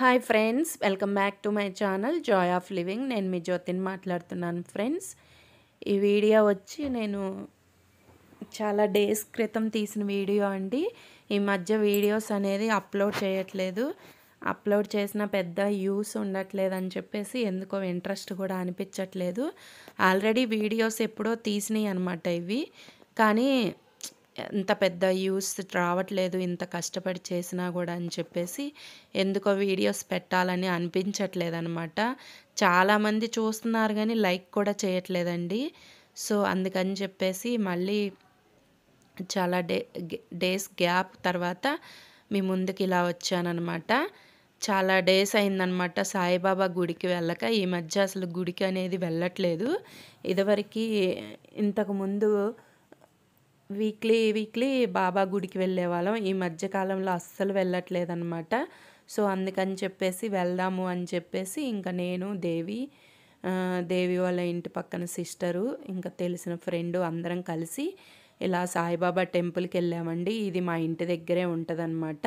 hi friends welcome back to my channel joy of living నేను మీ జ్యోతిని మాట్లాడుతున్నాను ఫ్రెండ్స్ ఈ వీడియో వచ్చి నేను చాలా డేస్ క్రితం తీసిన వీడియో అండి ఈ మధ్య వీడియోస్ అనేది అప్లోడ్ చేయట్లేదు అప్లోడ్ చేసిన పెద్ద యూస్ ఉండట్లేదు అని చెప్పేసి ఎందుకో ఇంట్రెస్ట్ కూడా అనిపించట్లేదు ఆల్రెడీ వీడియోస్ ఎప్పుడో తీసినాయి అనమాట ఇవి కానీ ఇంత పెద్ద యూస్ రావట్లేదు ఇంత కష్టపడి చేసినా కూడా అని చెప్పేసి ఎందుకో వీడియోస్ పెట్టాలని అనిపించట్లేదు అనమాట చాలామంది చూస్తున్నారు కానీ లైక్ కూడా చేయట్లేదండి సో అందుకని చెప్పేసి మళ్ళీ చాలా డే డేస్ గ్యాప్ తర్వాత మీ ముందుకు ఇలా వచ్చానమాట చాలా డేస్ అయిందనమాట సాయిబాబా గుడికి వెళ్ళక ఈ మధ్య అసలు గుడికి అనేది వెళ్ళట్లేదు ఇదివరకు ఇంతకుముందు వీక్లీ వీక్లీ బాబా గుడికి వెళ్ళే వాళ్ళం ఈ మధ్యకాలంలో అస్సలు వెళ్ళట్లేదు అనమాట సో అందుకని చెప్పేసి వెళ్దాము అని చెప్పేసి ఇంకా నేను దేవి దేవి వాళ్ళ ఇంటి పక్కన సిస్టరు ఇంకా తెలిసిన ఫ్రెండ్ అందరం కలిసి ఇలా సాయిబాబా టెంపుల్కి వెళ్ళామండి ఇది మా ఇంటి దగ్గరే ఉంటుందన్నమాట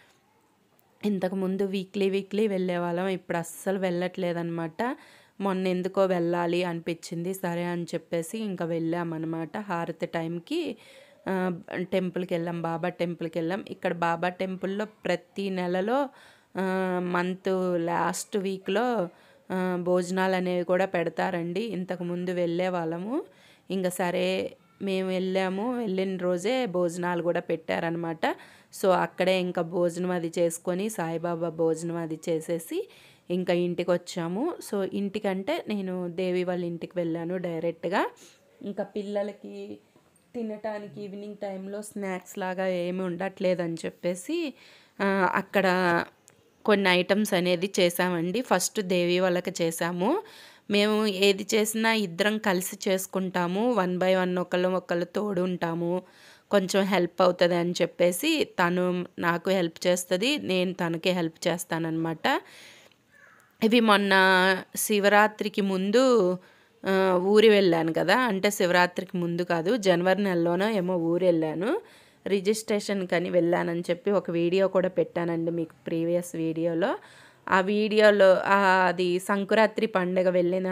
ఇంతకుముందు వీక్లీ వీక్లీ వెళ్ళేవాళ్ళం ఇప్పుడు అస్సలు వెళ్ళట్లేదన్నమాట మొన్న ఎందుకో వెళ్ళాలి అనిపించింది సరే అని చెప్పేసి ఇంకా వెళ్ళామన్నమాట హారతి టైంకి టెంపుల్కి వెళ్ళాం బాబా టెంపుల్కి వెళ్ళాం ఇక్కడ బాబా టెంపుల్లో ప్రతి నెలలో మంత్ లాస్ట్ వీక్లో భోజనాలు అనేవి కూడా పెడతారండి ఇంతకుముందు వెళ్ళే వాళ్ళము ఇంకా సరే మేము వెళ్ళాము వెళ్ళిన రోజే భోజనాలు కూడా పెట్టారనమాట సో అక్కడే ఇంకా భోజనం అది చేసుకొని సాయిబాబా భోజనం అది చేసేసి ఇంకా ఇంటికి వచ్చాము సో ఇంటికంటే నేను దేవి వాళ్ళ ఇంటికి వెళ్ళాను డైరెక్ట్గా ఇంకా పిల్లలకి తినటానికి ఈవినింగ్ టైంలో స్నాక్స్ లాగా ఏమి ఉండట్లేదని చెప్పేసి అక్కడ కొన్ని ఐటమ్స్ అనేది చేసామండి ఫస్ట్ దేవి వాళ్ళకి చేసాము మేము ఏది చేసినా ఇద్దరం కలిసి చేసుకుంటాము వన్ బై వన్ ఒకళ్ళు ఒకళ్ళు తోడు ఉంటాము కొంచెం హెల్ప్ అవుతుంది అని చెప్పేసి తను నాకు హెల్ప్ చేస్తుంది నేను తనకి హెల్ప్ చేస్తానన్నమాట ఇవి మొన్న శివరాత్రికి ముందు ఊరి వెళ్ళాను కదా అంటే శివరాత్రికి ముందు కాదు జనవరి నెలలోనో ఏమో ఊరు వెళ్ళాను రిజిస్ట్రేషన్ కని వెళ్ళానని చెప్పి ఒక వీడియో కూడా పెట్టానండి మీకు ప్రీవియస్ వీడియోలో ఆ వీడియోలో అది సంకురాత్రి పండుగ వెళ్ళిన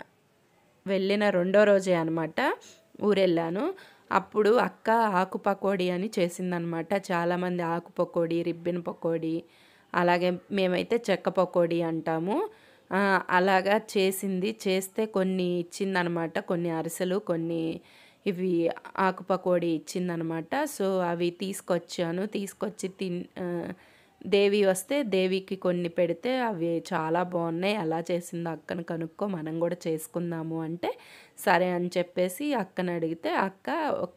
వెళ్ళిన రెండో రోజే అనమాట ఊరెళ్ళాను అప్పుడు అక్క ఆకు పకోడీ అని చేసిందనమాట చాలామంది ఆకు పకోడీ రిబ్బిన్ పకోడీ అలాగే మేమైతే చెక్క పకోడీ అంటాము అలాగా చేసింది చేస్తే కొన్ని ఇచ్చిందనమాట కొన్ని అరిసెలు కొన్ని ఇవి ఆకు పకోడీ ఇచ్చిందనమాట సో అవి తీసుకొచ్చాను తీసుకొచ్చి తిన్ దేవి వస్తే దేవికి కొన్ని పెడితే అవి చాలా బాగున్నాయి ఎలా చేసిందో అక్కను కనుక్కో మనం కూడా చేసుకుందాము అంటే సరే అని చెప్పేసి అక్కను అడిగితే అక్క ఒక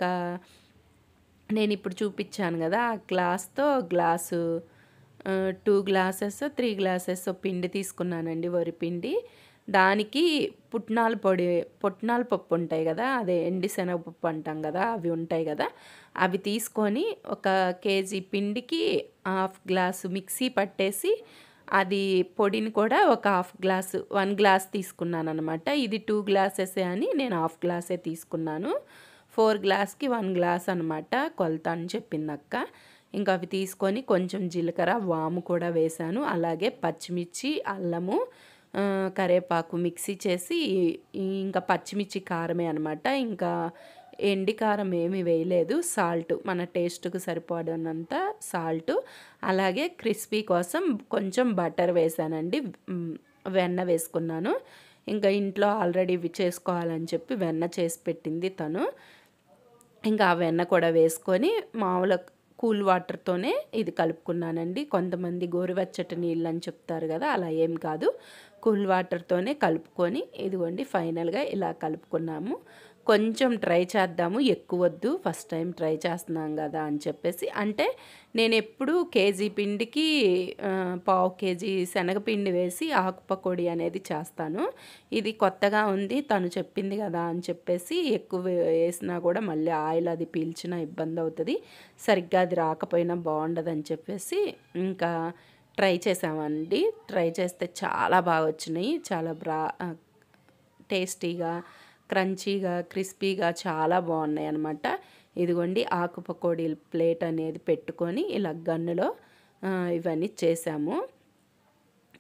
నేను ఇప్పుడు చూపించాను కదా ఆ గ్లాస్తో glass two glasses three glasses పిండి తీసుకున్నానండి వరి పిండి దానికి పుట్నాల పొడి పుట్నాల పప్పు ఉంటాయి కదా అదే ఎండి శనగపప్పు అంటాం కదా అవి ఉంటాయి కదా అవి తీసుకొని ఒక కేజీ పిండికి హాఫ్ గ్లాసు మిక్సీ పట్టేసి అది పొడిని కూడా ఒక హాఫ్ గ్లాసు వన్ గ్లాస్ తీసుకున్నాను అనమాట ఇది టూ గ్లాసెస్ అని నేను హాఫ్ గ్లాసే తీసుకున్నాను ఫోర్ గ్లాస్కి వన్ గ్లాస్ అనమాట కొలత అని చెప్పింది అక్క ఇంకా అవి తీసుకొని కొంచెం జీలకర్ర వాము కూడా వేశాను అలాగే పచ్చిమిర్చి అల్లము కరేపాకు మిక్సీ చేసి ఇంకా పచ్చిమిర్చి కారమే అనమాట ఇంకా ఎండి కారం ఏమి వేయలేదు సాల్ట్ మన టేస్ట్కి సరిపడినంత సాల్ట్ అలాగే క్రిస్పీ కోసం కొంచెం బటర్ వేసానండి వెన్న వేసుకున్నాను ఇంకా ఇంట్లో ఆల్రెడీ ఇవి చేసుకోవాలని చెప్పి వెన్న చేసి పెట్టింది తను ఇంకా ఆ వెన్న కూడా వేసుకొని మామూలు కూల్ వాటర్తోనే ఇది కలుపుకున్నానండి కొంతమంది గోరువెచ్చటి నీళ్ళు అని చెప్తారు కదా అలా ఏం కాదు కూల్ వాటర్తోనే కలుపుకొని ఇదిగోండి ఫైనల్గా ఇలా కలుపుకున్నాము కొంచెం ట్రై చేద్దాము ఎక్కువ వద్దు ఫస్ట్ టైం ట్రై చేస్తున్నాం కదా అని చెప్పేసి అంటే నేను ఎప్పుడు కేజీ పిండికి పావు కేజీ శనగపిండి వేసి ఆకు పకోడీ అనేది చేస్తాను ఇది కొత్తగా ఉంది తను చెప్పింది కదా అని చెప్పేసి ఎక్కువ వేసినా కూడా మళ్ళీ ఆయిల్ అది పీల్చిన ఇబ్బంది అవుతుంది సరిగ్గా అది రాకపోయినా బాగుండదని చెప్పేసి ఇంకా ట్రై చేసామండి ట్రై చేస్తే చాలా బాగా వచ్చినాయి చాలా బ్రా టేస్టీగా క్రంచీగా క్రిస్పీగా చాలా బాగున్నాయి అనమాట ఇదిగోండి ఆకు పకోడీ ప్లేట్ అనేది పెట్టుకొని ఇలా గన్నులో ఇవన్నీ చేసాము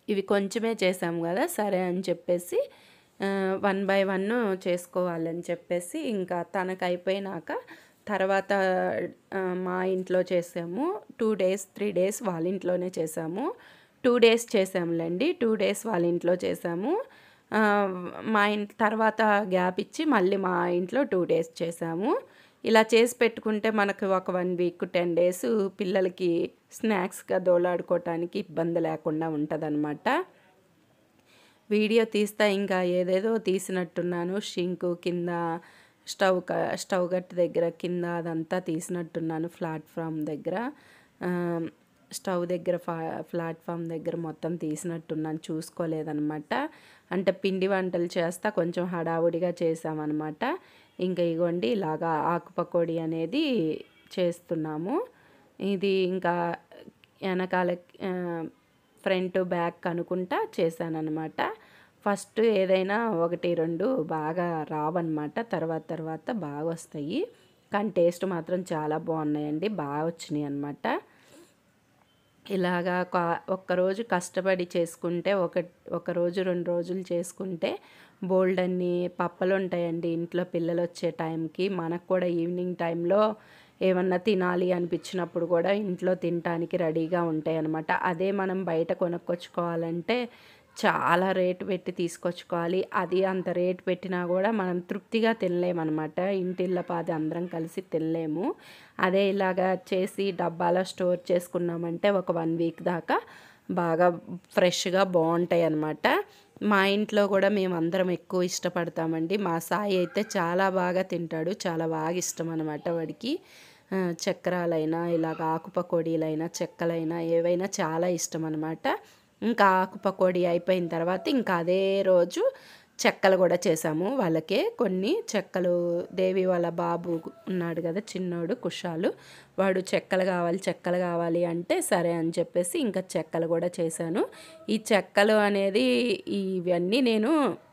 ఇవి కొంచెమే చేసాము కదా సరే అని చెప్పేసి వన్ బై వన్ చేసుకోవాలని చెప్పేసి ఇంకా తనకు అయిపోయినాక తర్వాత ఆ, మా ఇంట్లో చేసాము టూ డేస్ త్రీ డేస్ వాళ్ళ ఇంట్లోనే చేసాము టూ డేస్ చేసాములేండి టూ డేస్ వాళ్ళ ఇంట్లో చేసాము ఆ, మా ఇంట్ తర్వాత గ్యాప్ ఇచ్చి మళ్ళీ మా ఇంట్లో టూ డేస్ చేసాము ఇలా చేసి పెట్టుకుంటే మనకు ఒక వన్ వీక్ టెన్ డేస్ పిల్లలకి స్నాక్స్గా దోలాడుకోవటానికి ఇబ్బంది లేకుండా ఉంటుందన్నమాట వీడియో తీస్తా ఇంకా ఏదేదో తీసినట్టున్నాను షింకు కింద స్టవ్ క స్టవ్ గట్టి దగ్గర కింద అదంతా తీసినట్టున్నాను ప్లాట్ఫామ్ దగ్గర ఆ, స్టవ్ దగ్గర ఫా ప్లాట్ఫామ్ దగ్గర మొత్తం తీసినట్టున్నాను చూసుకోలేదనమాట అంటే పిండి వంటలు చేస్తా కొంచెం హడావుడిగా చేసామన్నమాట ఇంకా ఇగోండి ఇలాగా ఆకు పకోడీ అనేది చేస్తున్నాము ఇది ఇంకా వెనకాల ఆ, ఫ్రంట్ బ్యాక్ అనుకుంటా చేశానన్నమాట ఫస్ట్ ఏదైనా ఒకటి రెండు బాగా రావన్నమాట తర్వాత తర్వాత బాగా వస్తాయి కానీ టేస్ట్ మాత్రం చాలా బాగున్నాయండి బాగా వచ్చినాయి అన్నమాట ఇలాగా ఒక- ఒక్కరోజు కష్టపడి చేసుకుంటే ఒక ఒక రోజు రెండు రోజులు చేసుకుంటే బోల్డ్ అన్ని పప్పలు ఉంటాయండి ఇంట్లో పిల్లలు వచ్చే టైంకి మనకు కూడా ఈవినింగ్ టైంలో ఏమన్నా తినాలి అనిపించినప్పుడు కూడా ఇంట్లో తినటానికి రెడీగా ఉంటాయి అన్నమాట అదే మనం బయట కొనుక్కొచ్చుకోవాలంటే చాలా రేటు పెట్టి తీసుకొచ్చుకోవాలి అది అంత రేటు పెట్టినా కూడా మనం తృప్తిగా తినలేమన్నమాట ఇంటిళ్ళ పాది అందరం కలిసి తినలేము అదే ఇలాగా చేసి డబ్బాలో స్టోర్ చేసుకున్నామంటే ఒక వన్ వీక్ దాకా బాగా ఫ్రెష్గా బాగుంటాయి అన్నమాట మా ఇంట్లో కూడా మేము అందరం ఎక్కువ ఇష్టపడతామండి మా సాయి అయితే చాలా బాగా తింటాడు చాలా బాగా ఇష్టం అనమాట వాడికి ఆ, చక్రాలైనా ఇలాగ ఆకు పకోడీలైనా చెక్కలైనా ఏవైనా చాలా ఇష్టం అనమాట ఇంకా ఆకు పకోడీ అయిపోయిన తర్వాత ఇంకా అదే రోజు చెక్కలు కూడా చేసాము వాళ్ళకే కొన్ని చెక్కలు దేవి వాళ్ళ బాబు ఉన్నాడు కదా చిన్నోడు కుషాలు వాడు చెక్కలు కావాలి చెక్కలు కావాలి అంటే సరే అని చెప్పేసి ఇంకా చెక్కలు కూడా చేశాను ఈ చెక్కలు అనేది ఇవన్నీ నేను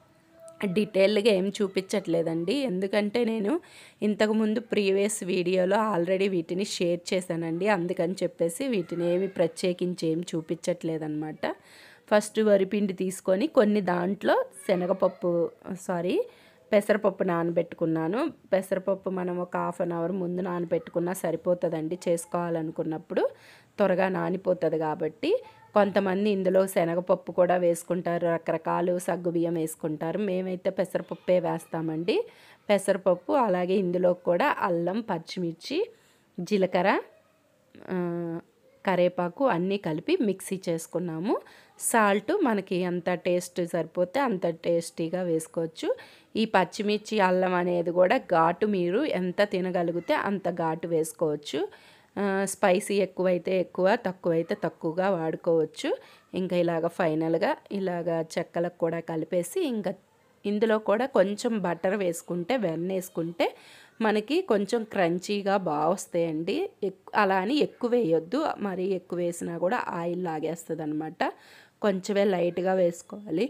డీటెయిల్గా ఏం చూపించట్లేదండి ఎందుకంటే నేను ఇంతకుముందు ప్రీవియస్ వీడియోలో ఆల్రెడీ వీటిని షేర్ చేశానండి అందుకని చెప్పేసి వీటిని ఏమి ప్రత్యేకించి ఏం చూపించట్లేదన్నమాట ఫస్ట్ వరిపిండి తీసుకొని కొన్ని దాంట్లో శనగపప్పు సారీ పెసరపప్పు నానబెట్టుకున్నాను పెసరపప్పు మనం ఒక హాఫ్ అన్ అవర్ ముందు నానబెట్టుకున్నా సరిపోతుందండి చేసుకోవాలనుకున్నప్పుడు త్వరగా నానిపోతుంది కాబట్టి కొంతమంది ఇందులో శనగపప్పు కూడా వేసుకుంటారు రకరకాలు సగ్గుబియ్యం వేసుకుంటారు మేమైతే పెసరపప్పే వేస్తామండి పెసరపప్పు అలాగే ఇందులో కూడా అల్లం పచ్చిమిర్చి జీలకర్ర ఆ, కరేపాకు అన్నీ కలిపి మిక్సీ చేసుకున్నాము సాల్ట్ మనకి ఎంత టేస్ట్ సరిపోతే అంత టేస్టీగా వేసుకోవచ్చు ఈ పచ్చిమిర్చి అల్లం అనేది కూడా ఘాటు మీరు ఎంత తినగలిగితే అంత ఘాటు వేసుకోవచ్చు ఆ, స్పైసీ ఎక్కువైతే ఎక్కువ తక్కువైతే తక్కువగా వాడుకోవచ్చు ఇంకా ఇలాగ ఫైనల్గా ఇలాగ చెక్కలకు కూడా కలిపేసి ఇంకా ఇందులో కూడా కొంచెం బటర్ వేసుకుంటే వెన్న వేసుకుంటే మనకి కొంచెం క్రంచీగా బాగా వస్తాయండి ఎక్- అలా అని ఎక్కువ వేయొద్దు మరీ ఎక్కువ వేసినా కూడా ఆయిల్ లాగేస్తుంది అనమాట కొంచెమే లైట్గా వేసుకోవాలి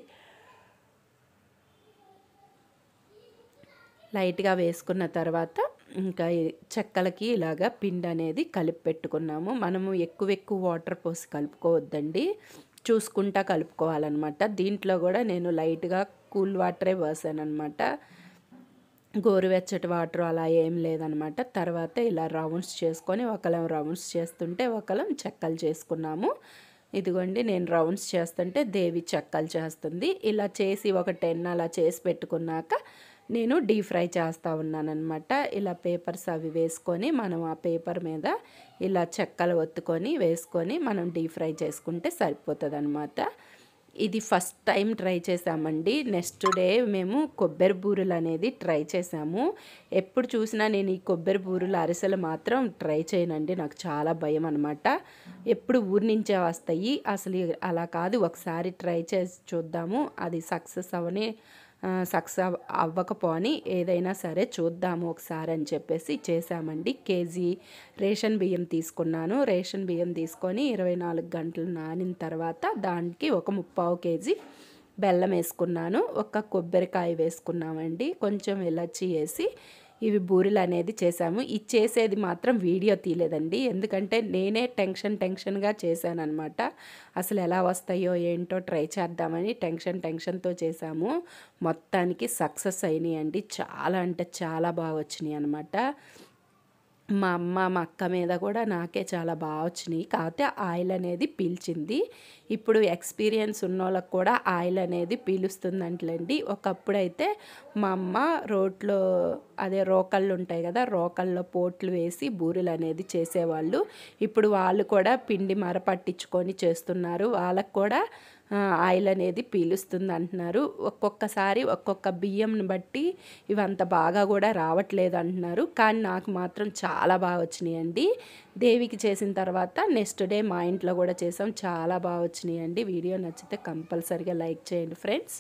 లైట్గా వేసుకున్న తర్వాత ఇంకా ఈ చెక్కలకి ఇలాగా పిండి అనేది కలిపి పెట్టుకున్నాము మనము ఎక్కువ ఎక్కువ వాటర్ పోసి కలుపుకోవద్దండి చూసుకుంటా కలుపుకోవాలన్నమాట దీంట్లో కూడా నేను లైట్గా కూల్ వాటరే పోసాను అనమాట గోరువెచ్చటి వాటర్ అలా ఏం లేదనమాట తర్వాత ఇలా రౌండ్స్ చేసుకొని ఒకలం రౌండ్స్ చేస్తుంటే ఒకలం చెక్కలు చేసుకున్నాము ఇదిగోండి నేను రౌండ్స్ చేస్తుంటే దేవి చెక్కలు చేస్తుంది ఇలా చేసి ఒక టెన్ అలా చేసి పెట్టుకున్నాక నేను డీప్ ఫ్రై చేస్తూ ఉన్నానమాట ఇలా పేపర్స్ అవి వేసుకొని మనం ఆ పేపర్ మీద ఇలా చెక్కలు ఒత్తుకొని వేసుకొని మనం డీప్ ఫ్రై చేసుకుంటే సరిపోతుంది ఇది ఫస్ట్ టైం ట్రై చేసామండి నెక్స్ట్ డే మేము కొబ్బరి బూరెలు అనేది ట్రై చేసాము ఎప్పుడు చూసినా నేను ఈ కొబ్బరి బూరెలు అరిసెలు మాత్రం ట్రై చేయనండి నాకు చాలా భయం అనమాట ఎప్పుడు ఊరి నుంచే వస్తాయి అసలు అలా కాదు ఒకసారి ట్రై చేసి చూద్దాము అది సక్సెస్ అవని సక్సెస్ అవ్వకపోని ఏదైనా సరే చూద్దాము ఒకసారి అని చెప్పేసి చేసామండి కేజీ రేషన్ బియ్యం తీసుకున్నాను రేషన్ బియ్యం తీసుకొని ఇరవై నాలుగు గంటలు నానిన తర్వాత దానికి ఒక ముప్పావు కేజీ బెల్లం వేసుకున్నాను ఒక కొబ్బరికాయ వేసుకున్నామండి కొంచెం ఇలచి వేసి ఇవి బూరెలు అనేది చేసాము ఇది చేసేది మాత్రం వీడియో తీయలేదండి ఎందుకంటే నేనే టెన్షన్ టెన్షన్గా చేశాను అనమాట అసలు ఎలా వస్తాయో ఏంటో ట్రై చేద్దామని టెన్షన్ టెన్షన్తో చేసాము మొత్తానికి సక్సెస్ అయినాయండి చాలా అంటే చాలా బాగా వచ్చినాయి అనమాట మా అమ్మ మా అక్క మీద కూడా నాకే చాలా బాగా వచ్చినాయి కాకపోతే ఆయిల్ అనేది పీల్చింది ఇప్పుడు ఎక్స్పీరియన్స్ ఉన్న వాళ్ళకి కూడా ఆయిల్ అనేది పీలుస్తుందంటలేండి ఒకప్పుడైతే మా అమ్మ రోట్లో అదే రోకళ్ళు ఉంటాయి కదా రోకల్లో పోట్లు వేసి బూరెలు అనేది చేసేవాళ్ళు ఇప్పుడు వాళ్ళు కూడా పిండి మర పట్టించుకొని చేస్తున్నారు వాళ్ళకు కూడా ఆయిల్ అనేది పీలుస్తుంది అంటున్నారు ఒక్కొక్కసారి ఒక్కొక్క బియ్యంని బట్టి ఇవంత బాగా కూడా రావట్లేదు అంటున్నారు కానీ నాకు మాత్రం చాలా బాగా వచ్చినాయండి దేవికి చేసిన తర్వాత నెక్స్ట్ డే మా ఇంట్లో కూడా చేసాం చాలా బాగా వచ్చినాయండి వీడియో నచ్చితే కంపల్సరిగా లైక్ చేయండి ఫ్రెండ్స్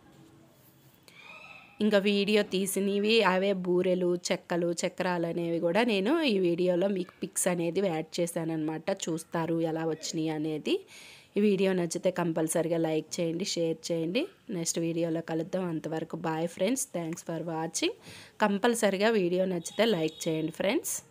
ఇంకా వీడియో తీసినవి అవే బూరెలు చెక్కలు చక్రాలు అనేవి కూడా నేను ఈ వీడియోలో మీకు పిక్స్ అనేది యాడ్ చేశాను అనమాట చూస్తారు ఎలా వచ్చినాయి అనేది ఈ వీడియో నచ్చితే కంపల్సరిగా లైక్ చేయండి షేర్ చేయండి నెక్స్ట్ వీడియోలో కలుద్దాం అంతవరకు bye friends thanks for watching కంపల్సరిగా వీడియో నచ్చితే లైక్ చేయండి ఫ్రెండ్స్